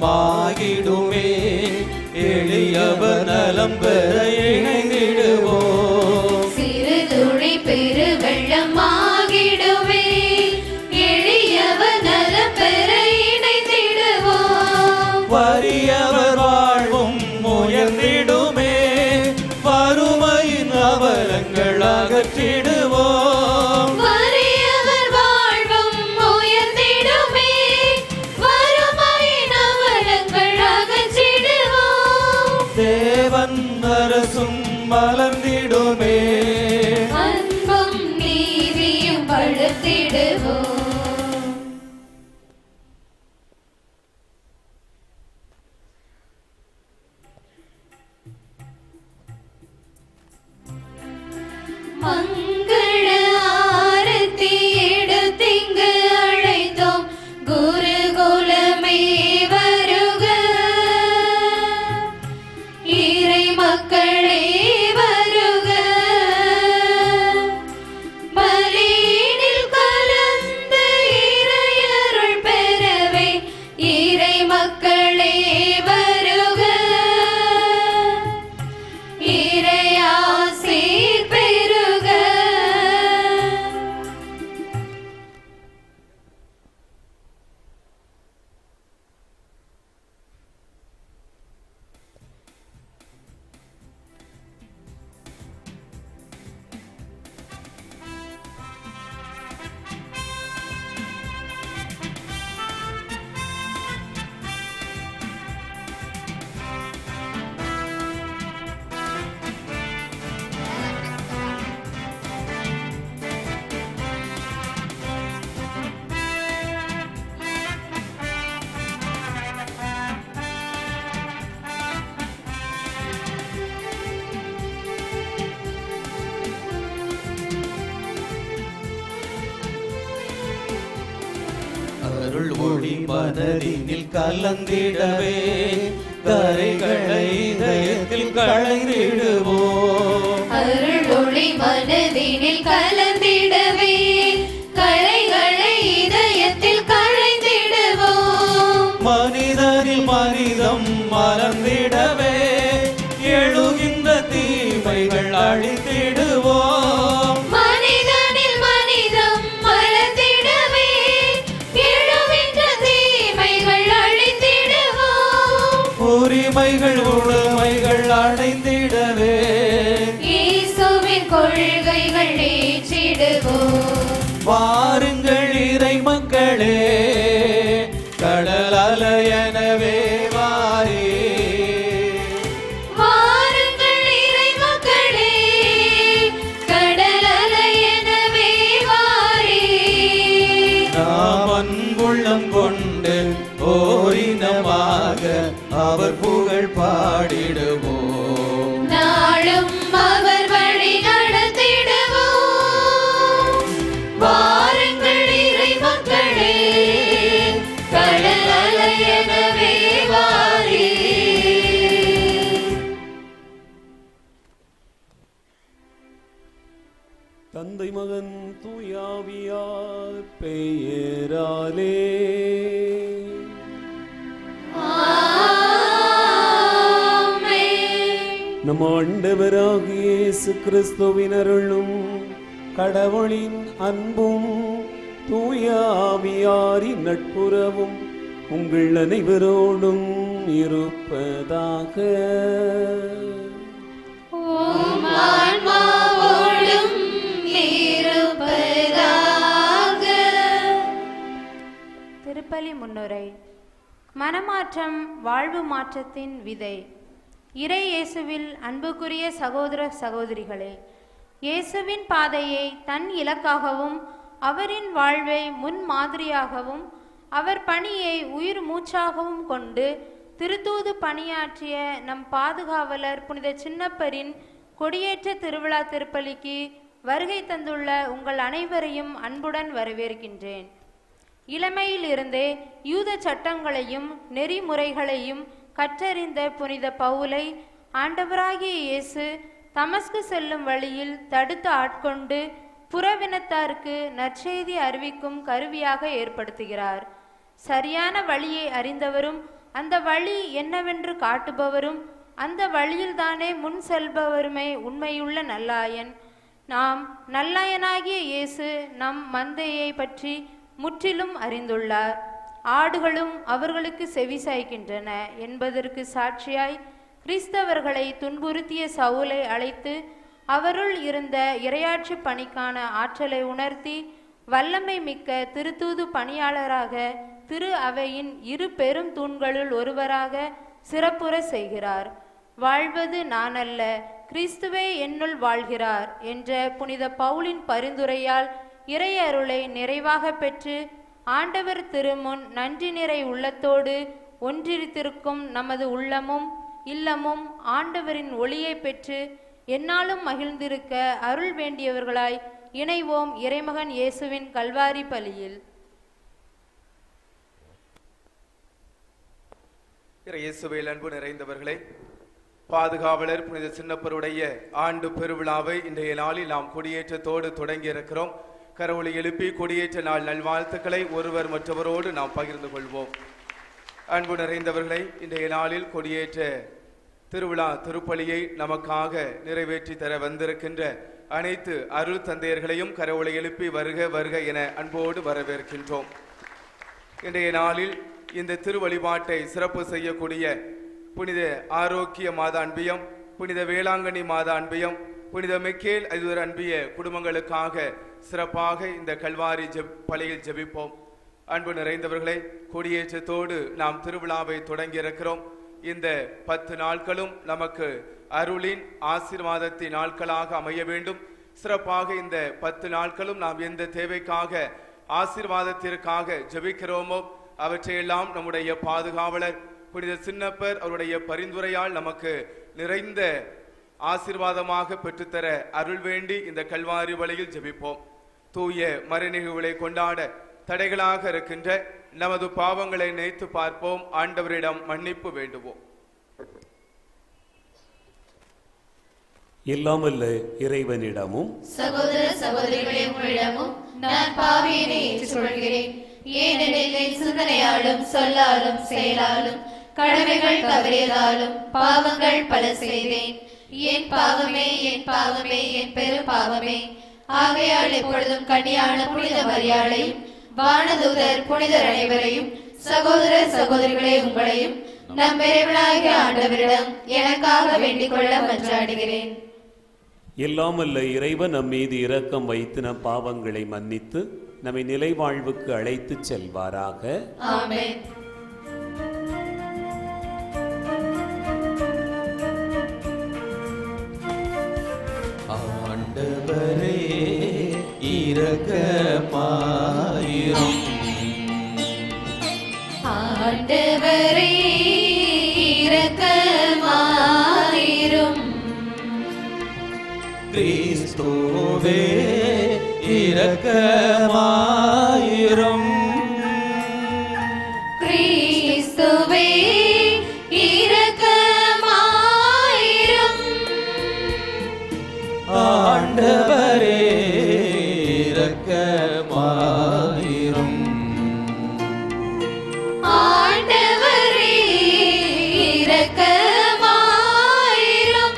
வெள்ளமாகிடுமே எளியவர் நலம் பெற இணைந்திடுவோம் சிறு துளி பெரு வெள்ளமாகிடுவே எளியவர் நலம் பெற இணைந்திடுவோம் வறியவர் வாழ்வும் உயர்ந்திடுமே வறுமையின் அவலங்கள் அகற்றிடுவோம் வறியவர் வாழ்வும் உயர்ந்திடுமே வறுமையின் அவலங்கள் அகற்றிடுவோம் தேவன் அரசும் மலர்ந்திடுமே அன்பும் நீதியும் படுத்திடுவோம் மங்கள ஆரத்தி எடுத்திங்கு அழைத்தோம் குருகுலமே வருக இறை மக்களே வருக பலியினில் கலந்த இறையருள் பெறவே இறை மக்களே வருக இறையாசீர் பெருக அருள் ஒளி மனதினில் கலந்திடவே கரைகளை இதயத்தில் களைந்திடுவோம் அருள் ஒளி மனதினில் கலந்திடவே களைகளை இதயத்தில் களைந்திடுவோம் மனிதனில் மனிதம் மலர்ந்திடவே எழுகின்ற தீமைகள் அழித்திடுவோம் மனிதனில் மனிதம் மலர்ந்திடவே எழுகின்ற தீமைகள் அழித்திடுவோம் உரிமைகள் உடைமைகள் அடைந்திடவே இயேசுவின் கொள்கைகள் ஏற்றிடுவோம் வாருங்கள் இறை மக்களே கடல் அலையனவே வாரே வாருங்கள் இறை மக்களே கடல் அலையெனவே வாரீ நாம் அன்புள்ளம் கொண்டு ஓரினமாக அவர் புகழ் பாடிடுவோம் நாளும் அவர் வழி நடத்திடுவோம் வாருங்கள் இறை மக்களே கடல் அலையெனவே வாரீ தந்தை மகன் தூயாவியார் பெயராலே ஆமென். நம் ஆண்டவராகிய இயேசு கிறிஸ்துவின் அருளும் கடவுளின் அன்பும் தூயாவியாரின் நட்புறவும் உங்கள் அனைவரோடும் இருப்பதாக உம் ஆன்மாவோடும் இருப்பதாக திருப்பலி முன்னுரை மனமாற்றம் வாழ்வு மாற்றத்தின் விதை இறை இயேசுவில் அன்புக்குரிய சகோதர சகோதரிகளே இயேசுவின் பாதையை தன் இலக்காகவும் அவரின் வாழ்வை முன் மாதிரியாகவும் அவர் பணியை உயிர் மூச்சாகவும் கொண்டு திருத்தூது பணியாற்றிய நம் பாதுகாவலர் புனித சின்னப்பரின் கொடியேற்ற திருவிழா திருப்பலிக்கு வருகை தந்துள்ள உங்கள் அனைவரையும் அன்புடன் வரவேற்கின்றேன் இளமையிலிருந்தே யூத சட்டங்களையும் நெறிமுறைகளையும் கற்றறிந்த புனித பவுலை ஆண்டவராகிய இயேசு தமஸ்கு செல்லும் வழியில் தடுத்து ஆட்கொண்டு புறவினத்தாருக்கு நற்செய்தி அறிவிக்கும் கருவியாக ஏற்படுத்துகிறார் சரியான வழியை அறிந்தவரும் அந்த வழி என்னவென்று காட்டுபவரும் அந்த வழியில்தானே முன் செல்பவருமே உண்மையுள்ள நல்லாயன் நாம் நல்லாயனாகிய இயேசு நம் மந்தையை பற்றி முற்றிலும் அறிந்துள்ளார் ஆடுகளும் அவர்களுக்கு செவிசாய்க்கின்றன என்பதற்கு சாட்சியாய் கிறிஸ்தவர்களை துன்புறுத்திய சவுலை அழைத்து அவருள் இருந்த இரையாட்சி பணிக்கான ஆற்றலை உணர்த்தி வல்லமை மிக்க திருத்தூது பணியாளராக திரு அவையின் இரு பெரும் தூண்களுள் ஒருவராக சிறப்புற செய்கிறார் வாழ்வது நான் அல்ல கிறிஸ்துவே என்னுள் வாழ்கிறார் என்ற புனித பவுலின் பரிந்துரையால் இறை அருளை நிறைவாக பெற்று ஆண்டவர் திருமுன் நன்றி நிறை உள்ளத்தோடு ஒன்றிருத்திருக்கும் நமது உள்ளமும் இல்லமும் ஆண்டவரின் ஒளியை பெற்று என்னாலும் மகிழ்ந்திருக்க அருள் வேண்டியவர்களாய் இணைவோம் இறைமகன் இயேசுவின் கல்வாரி பலியில் இயேசுவில் அன்பு நிறைந்தவர்களே பாதுகாவலர் புனித சின்னப்பருடைய ஆண்டு பெருவிழாவை இன்றைய நாளில் நாம் கொடியேற்றத்தோடு தொடங்கி இருக்கிறோம் கரவொளி எழுப்பி கொடியேற்ற நாள் நல்வாழ்த்துக்களை ஒருவர் மற்றவரோடு நாம் பகிர்ந்து கொள்வோம் அன்பு நிறைந்தவர்களை இன்றைய நாளில் கொடியேற்ற திருவிழா திருப்பலியை நமக்காக நிறைவேற்றி தர வந்திருக்கின்ற அனைத்து அருள் தந்தையர்களையும் கரவொளி எழுப்பி வருக வருக என அன்போடு வரவேற்கின்றோம் இன்றைய நாளில் இந்த திருவழிபாட்டை சிறப்பு செய்யக்கூடிய புனித ஆரோக்கிய மாத அன்பியம் புனித வேளாங்கண்ணி மாத அன்பியம் புனித மெக்கேல் அதிபர் அன்பிய குடும்பங்களுக்காக சிறப்பாக இந்த கல்வாரி ஜெப் பலியில் ஜெபிப்போம் அன்பு நிறைந்தவர்களே கொடியேற்றத்தோடு நாம் திருவிழாவை தொடங்கி இருக்கிறோம் இந்த பத்து நாட்களும் நமக்கு அருளின் ஆசீர்வாதத்தின் நாட்களாக அமைய வேண்டும் சிறப்பாக இந்த பத்து நாட்களும் நாம் எந்த தேவைக்காக ஆசீர்வாதத்திற்காக ஜெபிக்கிறோமோ அவற்றையெல்லாம் நம்முடைய பாதுகாவலர் புனித சின்னப்பர் அவருடைய பரிந்துரையால் நமக்கு நிறைந்த ஆசீர்வாதமாக பெற்றுத்தர அருள் வேண்டி இந்த கல்வாரி வழியில் ஜெபிப்போம் தூய மறைநிகழ்வுகளை கொண்டாட தடைகளாக இருக்கின்ற நமது பாவங்களை நினைத்து பார்ப்போம் ஆண்டவரிடம் மன்னிப்பு வேண்டுவோம் இல்லாமல்ல இறைவனிடமும் சகோதர சகோதரிகளே உங்களிடமும் நான் பாவியனை ஏற்றுக்கொள்கிறேன் ஏனெனில் என் சிந்தனையாலும் சொல்லாலும் செயலாலும் கடமைகள் தவறியதாலும் பாவங்கள் பல செய்தேன் என் பாவமே என் பாவமே என் பெரும் பாவமே ஆகையால் எப்பொழுதும் கன்னியான புனித மரியாதையும் வானதூதர் புனிதர் அனைவரையும் சகோதர சகோதரிகளே உங்களையும் நம் இறைவனாகிய ஆண்டவரிடம் எனக்காக வேண்டிக் கொள்ள மன்றாடுகிறேன் இல்லாமல்ல இறைவன் நம் மீது இரக்கம் வைத்து நம் பாவங்களை மன்னித்து நம்மை நிலை வாழ்வுக்கு அழைத்துச் செல்வாராக ஆமென் ஆண்டவரே இரக்கமாயிரும் ஆண்டவரே இரக்கமாயிரும் கிறிஸ்துவே இரக்கமாயிரும் கிறிஸ்துவே இரக்கமாயிரும் ஆண்டவரே இரக்கமாயிரும் ஆண்டவரே இரக்கமாயிரும்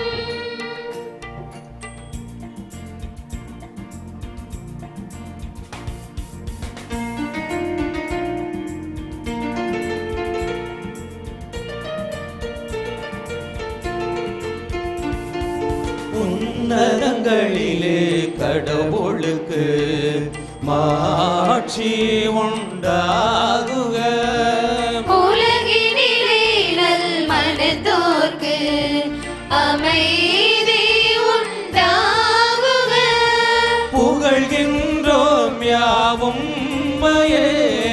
உன்னதங்களிலே கடவுளுக்கு மாட்சி உண்டாகுக உலகினிலே நல் மனத்தோர்க்கு அமைதி உண்டாகுக புகழ்கின்றோம் யாவும் உம்மையே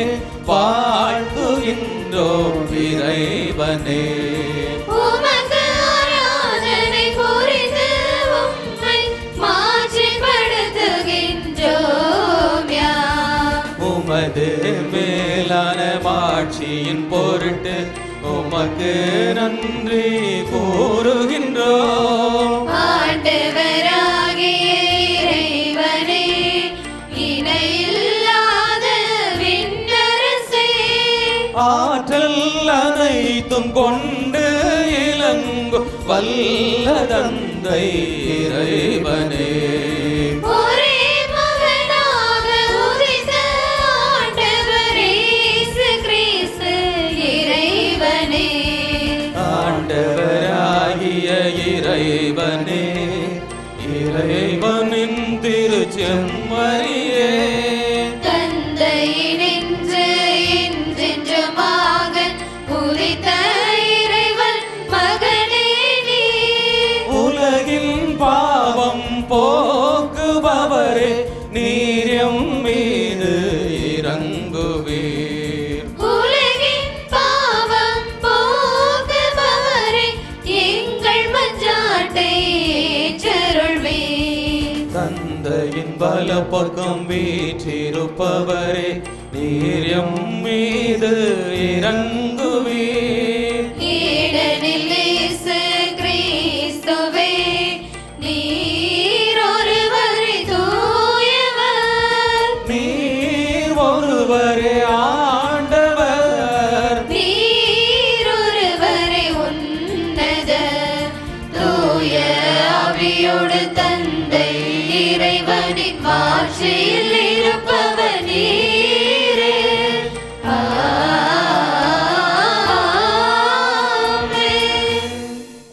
வாழ்த்துகின்றோம் இறைவனே உமக்கு ஆராதனை புரிந்து உம்மை மாற்றிப்படுத்துகின்றோம் யாம். உமது மேலான மாட்சியின் பொருட்டு உமக்கு நன்றி கூறுகின்றோம் ஆண்டவராகிய இறைவனே, இணையில்லாத விண்ணரசே, ஆற்றல் கொண்டு இலங்கும் வல்ல தந்தை இறைவனே ஒரே மகனாக உதித்த ஆண்டவர் இயேசு கிறிஸ்து இறைவனே ஆண்டவராகிய இறைவனே இறைவனின் திருச்செம்மறியே தந்தையினின்று என்றென்றுமாக உதித்த இறைவன் மகனே நீ உலகின் பாவம் போக்குபவரே நீரம் மீது இறங்குவீர் உலகின் பாவம் போக்குபவரே எங்கள் மஞ்சாட்டை ஏற்றருள்வீர் தந்தையின் பல பக்கம் வீற்றிருப்பவரே நீரம் மீது இறங்குவீர் ஈடனில் இயேசு கிறிஸ்துவே நீர் ஒருவரே தூயவர் நீர் ஒருவரே ஆண்டவர் நீர் ஒருவரே உன்னத தூய ஆவியோடு தந்தை இறைவனின் மாட்சியில் இருப்பவர் நீரே ஆமென்.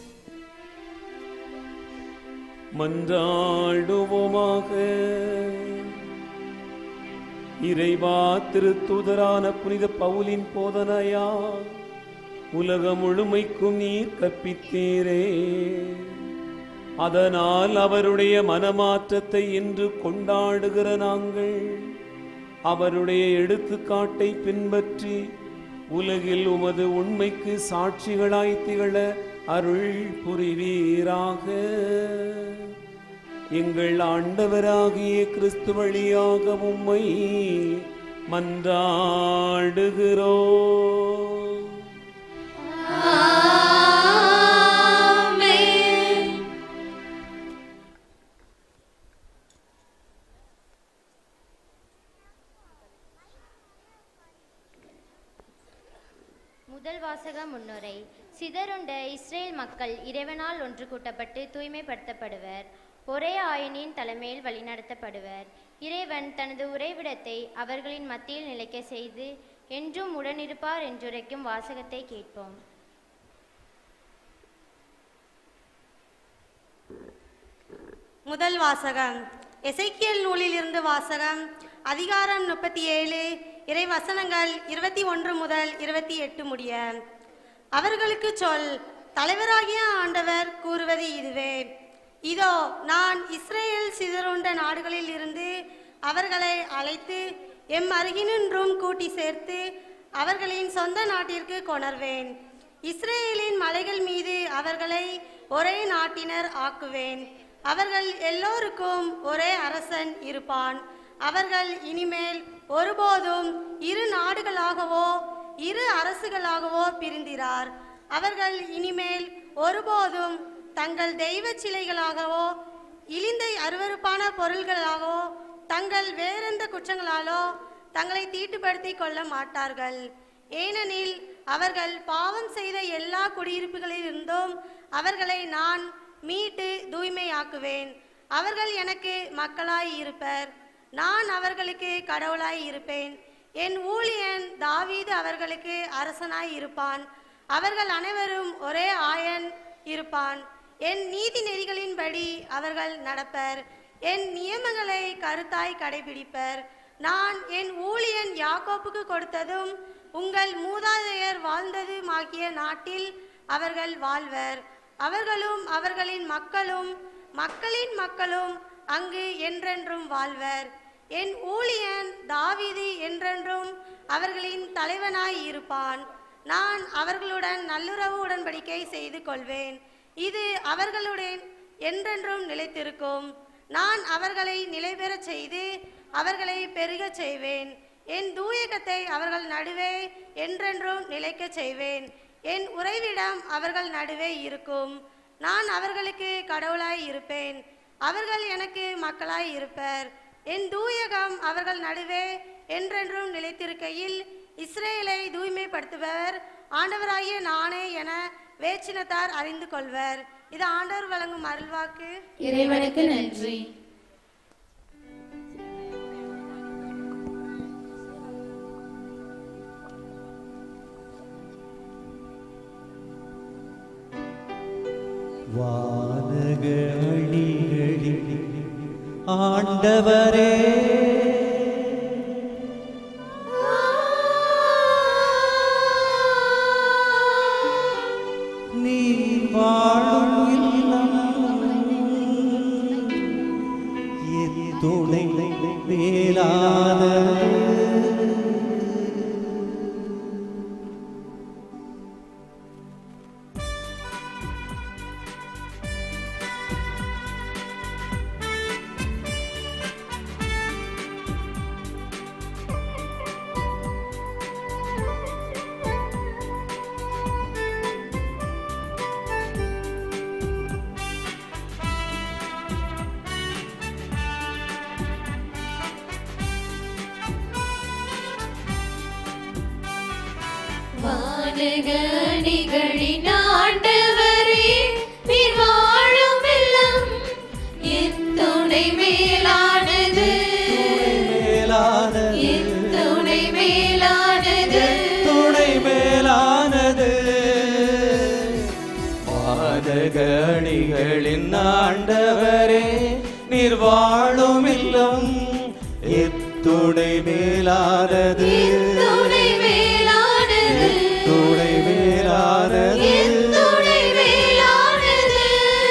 மன்றாடுவோமாக இறைவா திருத்துதரான புனித பவுலின் போதனையா உலகம் முழுமைக்கும் நீர் கற்பித்தீரே அதனால் அவருடைய மனமாற்றத்தை இன்று கொண்டாடுகிற நாங்கள் அவருடைய எடுத்துக்காட்டை பின்பற்றி உலகில் உமது உண்மைக்கு சாட்சிகளாய் திகழ அருள் புரிவீராக எங்கள் ஆண்டவராகிய கிறிஸ்து வழியாக உம்மை மன்றாடுகிறோ ஆமென். முதல் வாசக முன்னுரை சிதறுண்ட இஸ்ரேல் மக்கள் இறைவனால் ஒன்று கூட்டப்பட்டு தூய்மைப்படுத்தப்படுவர் ஒரே ஆயனின் தலைமையில் வழிநடத்தப்படுவர் இறைவன் தனது உறைவிடத்தை அவர்களின் மத்தியில் நிலைக்க செய்து என்றும் உடனிருப்பார் என்றுரைக்கும் வாசகத்தை கேட்போம் முதல் வாசகம் எசைக்கியல் நூலிலிருந்து வாசகம் அதிகாரம் முப்பத்தி ஏழு இறை வசனங்கள் இருபத்தி ஒன்று முதல் இருபத்தி எட்டு முடிய அவர்களுக்கு சொல் தலைவராகிய ஆண்டவர் கூறுவது இதுவே இதோ நான் இஸ்ரேல் சிதறுண்ட நாடுகளில் இருந்து அவர்களை அழைத்து எம் அருகினின்றும் கூட்டி சேர்த்து அவர்களின் சொந்த நாட்டிற்கு கொணர்வேன் இஸ்ரேலின் மலைகள் மீது அவர்களை ஒரே நாட்டினர் ஆக்குவேன் அவர்கள் எல்லோருக்கும் ஒரே அரசன் இருப்பான் அவர்கள் இனிமேல் ஒருபோதும் இரு நாடுகளாகவோ இரு அரசுகளாகவோ பிரிந்திரார் அவர்கள் இனிமேல் ஒருபோதும் தங்கள் தெய்வ சிலைகளாகவோ இழிந்த அருவருப்பான பொருள்களாகவோ தங்கள் வேறெந்த குற்றங்களாலோ தங்களை தீட்டுப்படுத்திக் கொள்ள மாட்டார்கள் ஏனெனில் அவர்கள் பாவம் செய்த எல்லா குடியிருப்புகளிலிருந்தும் அவர்களை நான் மீட்டு தூய்மையாக்குவேன் அவர்கள் எனக்கு மக்களாய் இருப்பர் நான் அவர்களுக்கு கடவுளாய் இருப்பேன் என் ஊழியன் தாவீது அவர்களுக்கு அரசனாய் இருப்பான் அவர்கள் அனைவரும் ஒரே ஆயன் இருப்பான் என் நீதி நெறிகளின்படி அவர்கள் நடப்பர் என் நியமங்களை கருத்தாய் கடைபிடிப்பர் நான் என் ஊழியன் யாக்கோப்புக்கு கொடுத்ததும் உங்கள் மூதாதையர் வாழ்ந்ததுமாகிய நாட்டில் அவர்கள் வாழ்வர் அவர்களும் அவர்களின் மக்களும் மக்களின் மக்களும் அங்கு என்றென்றும் வாழ்வர் என் ஊழியன் தாவீது என்றென்றும் அவர்களின் தலைவனாய் இருப்பான் நான் அவர்களுடன் நல்லுறவு உடன்படிக்கை செய்து கொள்வேன் இது அவர்களுடன் என்றென்றும் நிலைத்திருக்கும் நான் அவர்களை நிலைபெறச் செய்து அவர்களை பெருகச் செய்வேன் என் தூயகத்தை அவர்கள் நடுவே என்றென்றும் நிலைக்கச் செய்வேன் என் உறைவிடம் அவர்கள் நடுவே இருக்கும் நான் அவர்களுக்கு கடவுளாய் இருப்பேன் அவர்கள் எனக்கு மக்களாய் இருப்பர் என் தூயகம் அவர்கள் நடுவே என்றென்றும் நிலைத்திருக்கையில் இஸ்ரேலை தூய்மைப்படுத்துபவர் ஆண்டவராகிய நானே என வேற்றினத்தார் அறிந்து கொள்வர் இது ஆண்டவர் வழங்கும் அருள்வாக்கு இறைவனுக்கு நன்றி வானக அழிகளில் ஆண்டவரே நீ வாழும் இல்லம் என் துணை மேலாத வானகணிகளின் ஆண்டவரே நீர் வாழும் இல்லம் என் துணை மேலானது மேலானது என் துணை மேலானது துணை மேலானது பாதகணிகளின் ஆண்டவரே நீர் வாழும் இல்லம் எத்துணை மேலானது துணை மேலானது துணை மேலானது என் துணை மேலானது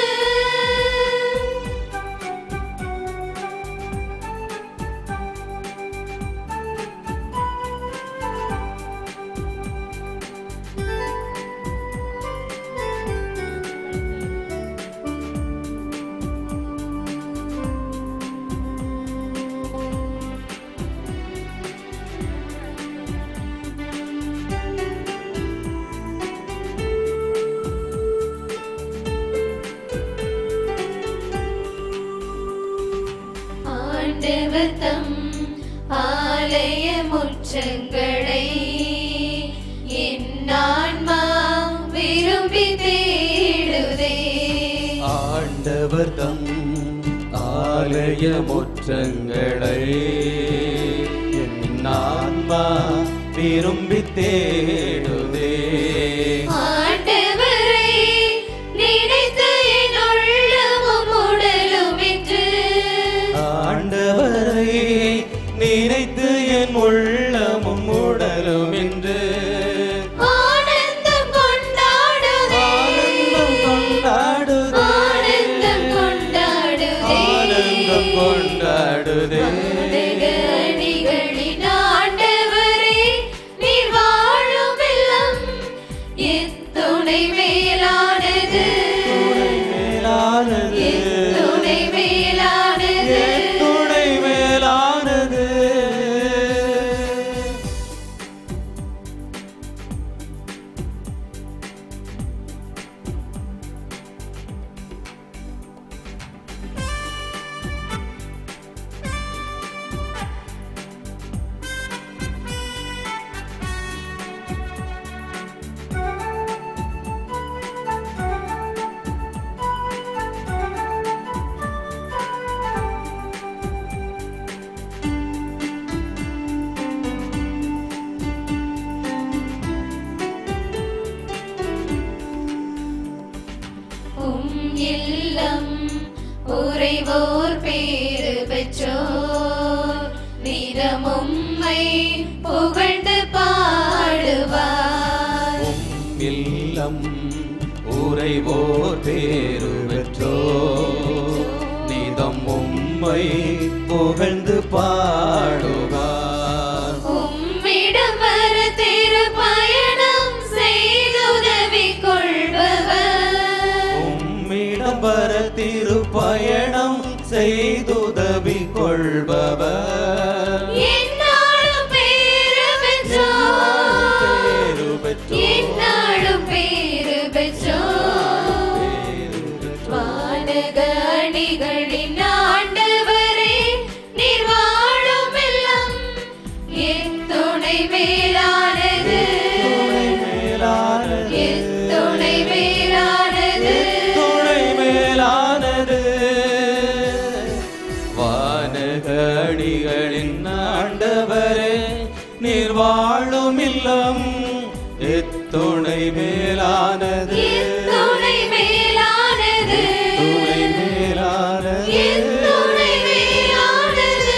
ஆண்டவர் தம் ஆலய முற்றங்களை என் ஆன்மா விரும்பி தேடுதே ஆண்டவர் தம் ஆலய முற்றங்களை என் ஆன்மா விரும்பி தேடுதே ஆண்டவரை நினைத்து என் உள்ளமும் உடலும் என்று ஆண்டவரை நினைத்து என் உள்ளமும் உடலும் என்று ஆனந்தம் கொண்டாடுதே ஆனந்தம் கொண்டாடுதே ஆனந்தம் கொண்டாடுதே ஆனந்தம் கொண்டாடுதே அணிகளின் ஆண்டவரே நீர் வாழும் இல்லம் எத்துணை மேலானது மேலானது எத்துணை மேலானது துணை மேலானது உம் இல்லம் உறைவோர் பேறு பெற்றோர் நிறமும்மை புகழ்ந்து பாடுவார் இல்லம் உறைவோர் பேரு பெற்றோ நீதம் உம்மை புகழ்ந்து பாடுவார் உம்மிடம் வர திரு பயணம் செய்துதவி கொள்பவர் உம்மிடம் வர திருப்பயணம் செய்துதவி கொள்பவர் என்னாலும் பேறு பெற்றோர் பேரு பெற்றோர் என்னாலும் பேறு பெற்றோர் பேரு பெற்றோர். வானக அணிகளின் ஆண்டவரே நீர் வாழும் இல்லம் என் துணை மேலானது துணை மேலானது அடிகளின் ஆண்டவரே நீர் வாழும் இல்லம் எத்துணை மேலானது எத்துணை மேலானது துணை மேலானது எத்துணை மேலானது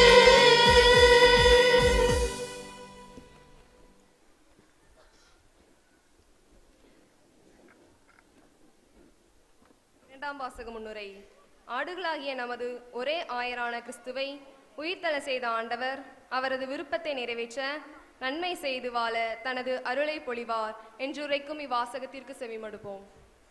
இரண்டாம் வாசக முன்னுரை ஆடுகளாகிய நமது ஒரே ஆயரான கிறிஸ்துவை உயிர்த்தல செய்த ஆண்டவர் அவரது விருப்பத்தை நிறைவேற்ற நன்மை செய்து வாழ தனது அருளை பொழிவார் என்றுரைக்கும் இவ்வாசகத்திற்கு செவிமடுப்போம்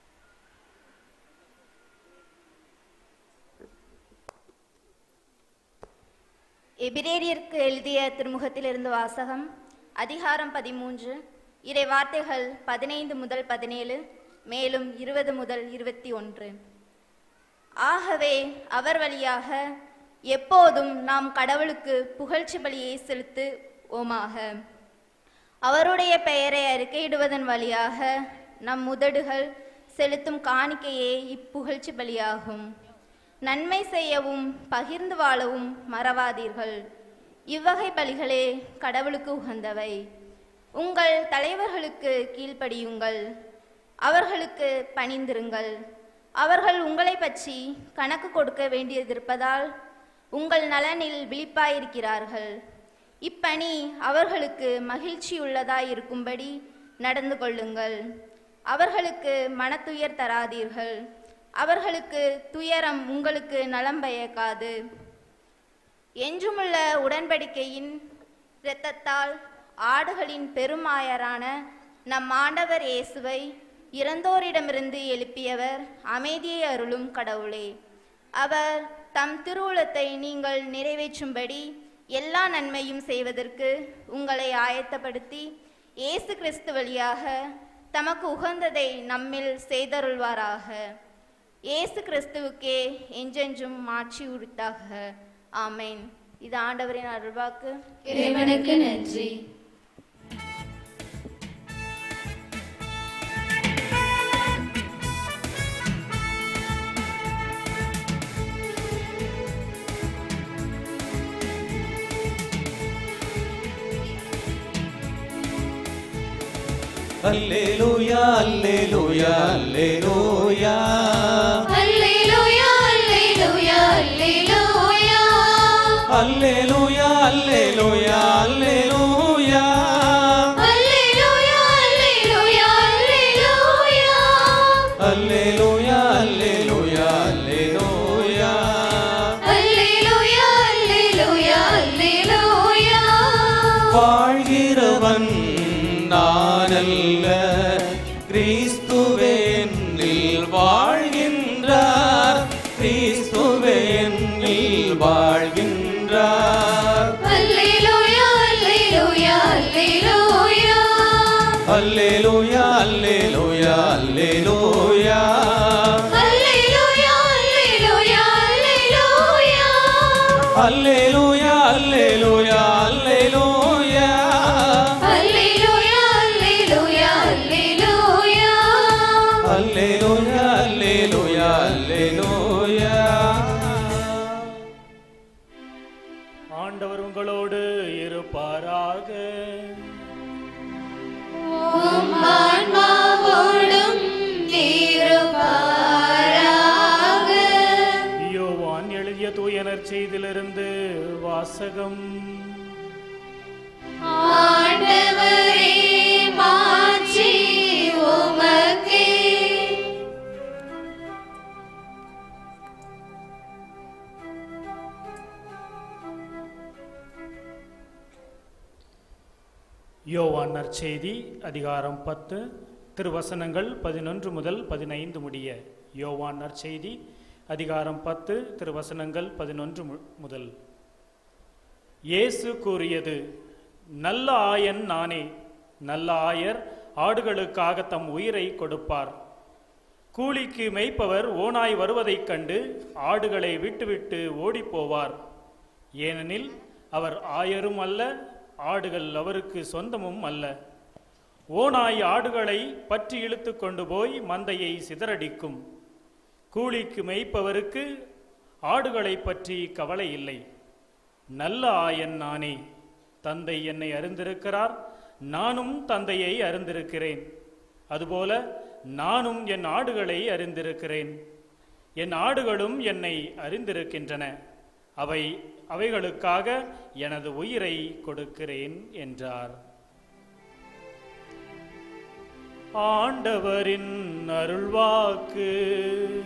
எபிரேரியருக்கு எழுதிய திருமுகத்திலிருந்து வாசகம் அதிகாரம் பதிமூன்று இறை வார்த்தைகள் பதினைந்து முதல் பதினேழு மேலும் இருபது முதல் இருபத்தி ஒன்று ஆகவே அவர் வழியாக எப்போதும் நாம் கடவுளுக்கு புகழ்ச்சி பலியை செலுத்து ஓமாக அவருடைய பெயரை அறிக்கையிடுவதன் வழியாக நம் உதடுகள் செலுத்தும் காணிக்கையே இப்புகழ்ச்சி பலியாகும் நன்மை செய்யவும் பகிர்ந்து வாழவும் மறவாதீர்கள் இவ்வகை பலிகளே கடவுளுக்கு உகந்தவை உங்கள் தலைவர்களுக்கு கீழ்ப்படியுங்கள் அவர்களுக்கு பணிந்திருங்கள் அவர்கள் உங்களை பற்றி கணக்கு கொடுக்க வேண்டியதிருப்பதால் உங்கள் நலனில் விழிப்பாயிருக்கிறார்கள் இப்பணி அவர்களுக்கு மகிழ்ச்சியுள்ளதாய் இருக்கும்படி நடந்து கொள்ளுங்கள் அவர்களுக்கு மனத்துயர் தராதீர்கள் அவர்களுக்கு துயரம் உங்களுக்கு நலம் பயக்காது என்றுமுள்ள உடன்படிக்கையின் இரத்தத்தால் ஆடுகளின் பெருமாயரான நம் ஆண்டவர் இயேசுவை இறந்தோரிடமிருந்து எழுப்பியவர் அமைதியை அருளும் கடவுளே அவர் தம் திருவுளத்தை நீங்கள் நிறைவேற்றும்படி எல்லா நன்மையும் செய்வதற்கு உங்களை ஆயத்தப்படுத்தி இயேசு கிறிஸ்து வழியாக தமக்கு உகந்ததை நம்மில் செய்தருள்வாராக இயேசு கிறிஸ்துவுக்கே என்றென்றும் மாட்சி உரித்தாக ஆமென் இது ஆண்டவரின் அருள்வாக்கு இறைவனுக்கு நன்றி அல்லேலூயா அல்லேலூயா அல்லேலூயா அல்லேலூயா அல்லேலூயா அல்லேலூயா அல்லேலூயா அல்லேலூயா அல்லேலூயா அல்லேலூயா அல்லேலூயா அல்லேலூயா அல்லேலூயா அல்லேலூயா அல்லேலூயா அல்லேலூயா அல்லேலூயா அல்லேலூயா வாழ்கிறவன் நானல்ல கிறிஸ்துவே என்னில் வாழ்கின்றார் கிறிஸ்துவே என்னில் வாழ்கின்றார் அல்லேலூயா அல்லேலூயா அல்லேலூயா அல்லேலூயா அல்லேலூயா அல்லேலூயா அல்லேலூயா அல்லேலூயா அல்லேலூயா அல்லேலூயா அல்லேலூயா அல்லேலூயா அல்லேலூயா அல்லேலூயா அல்லேலூயா அல்லேலூயா அல்லேலூயா ஆண்டவர் உங்களோடு இருப்பாராக உம் ஆன்மாவோடும் இருப்பாராக யோவான் எழுதிய தூயனர் செய்திலிருந்து வாசகம் ஆண்டவரே மாட்சி உமக்கே யோவான் நற்செய்தி அதிகாரம் பத்து திருவசனங்கள் பதினொன்று முதல் பதினைந்து முடிய யோவான் நற்செய்தி அதிகாரம் பத்து திருவசனங்கள் பதினொன்று மு- முதல் இயேசு கூறியது நல்ல ஆயன் நானே நல்ல ஆயர் ஆடுகளுக்காக தம் உயிரை கொடுப்பார் கூலிக்கு மேய்ப்பவர் ஓனாய் வருவதைக் கண்டு ஆடுகளை விட்டுவிட்டு ஓடிப்போவார் ஏனெனில் அவர் ஆயரும் அல்ல ஆடுகள் அவருக்கு சொந்தமும் அல்ல ஓனாய் ஆடுகளை பற்றி இழுத்து கொண்டு போய் மந்தையை சிதறடிக்கும் கூலிக்கு மேய்ப்பவருக்கு ஆடுகளை பற்றி கவலை இல்லை நல்ல ஆயன் நானே தந்தை என்னை அறிந்திருக்கிறார் நானும் தந்தையை அறிந்திருக்கிறேன் அதுபோல நானும் என் ஆடுகளை அறிந்திருக்கிறேன் என் ஆடுகளும் என்னை அறிந்திருக்கின்றன அவை அவைகளுக்காக எனது உயிரை கொடுக்கிறேன் என்றார் ஆண்டவரின் அருள்வாக்கு